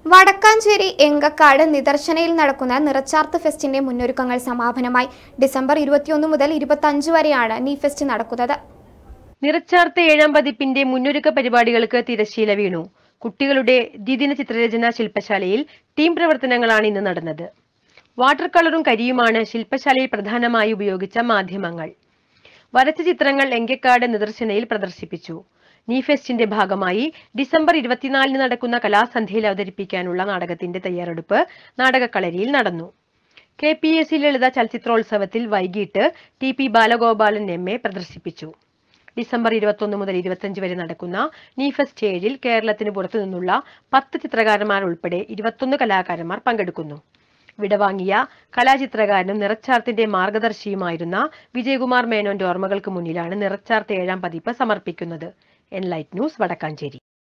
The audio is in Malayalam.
വടക്കാഞ്ചേരി എങ്കക്കാട് നിദർശനയിൽ നടക്കുന്ന നിറച്ചാർത്ത് ഫെസ്റ്റിന്റെ മുന്നൊരുക്കങ്ങൾ സമാപനമായി ഡിസംബർ ഇരുപത്തിയൊന്ന് മുതൽ ഇരുപത്തഞ്ച് വരെയാണ് നീ ഫെസ്റ്റ് നടക്കുന്നത് നിറച്ചാർത്ത ഏഴാം പതിപ്പിന്റെ മുന്നൊരുക്ക പരിപാടികൾക്ക് തിരശ്ശീല വീണു കുട്ടികളുടെ ദ്വിദിന ചിത്രരചനാ ശില്പശാലയിൽ ടീം പ്രവർത്തനങ്ങളാണ് ഇന്ന് നടന്നത് വാട്ടർ കളറും കരിയുമാണ് ശില്പശാലയിൽ പ്രധാനമായി ഉപയോഗിച്ച മാധ്യമങ്ങൾ വരച്ച ചിത്രങ്ങൾ എങ്കക്കാട് നിദർശനയിൽ പ്രദർശിപ്പിച്ചു നീ ഫെസ്റ്റിന്റെ ഭാഗമായി ഡിസംബർ ഇരുപത്തിനാലിന് നടക്കുന്ന കലാസന്ധ്യയിൽ അവതരിപ്പിക്കാനുള്ള നാടകത്തിന്റെ തയ്യാറെടുപ്പ് നാടകക്കളരിയിൽ നടന്നു K P S C Lalitha ചലച്ചിത്രോത്സവത്തിൽ വൈകിട്ട് T P Balagopalan M A പ്രദർശിപ്പിച്ചു ഡിസംബർ ഇരുപത്തൊന്ന് മുതൽ ഇരുപത്തഞ്ച് വരെ നടക്കുന്ന നീഫസ്റ്റ് ഏഴിൽ കേരളത്തിന് പുറത്തു നിന്നുള്ള പത്ത് ചിത്രകാരന്മാർ ഉൾപ്പെടെ ഇരുപത്തൊന്ന് കലാകാരന്മാർ പങ്കെടുക്കുന്നു വിടവാങ്ങിയ കലാചിത്രകാരനും നിറച്ചാർത്തിന്റെ മാർഗദർശിയുമായിരുന്ന വിജയകുമാർ മേനോന്റെ ഓർമ്മകൾക്ക് മുന്നിലാണ് നിറച്ചാർത്ത് ഏഴാം പതിപ്പ് സമർപ്പിക്കുന്നത് എൻലൈറ്റ് ന്യൂസ് വടക്കാഞ്ചേരി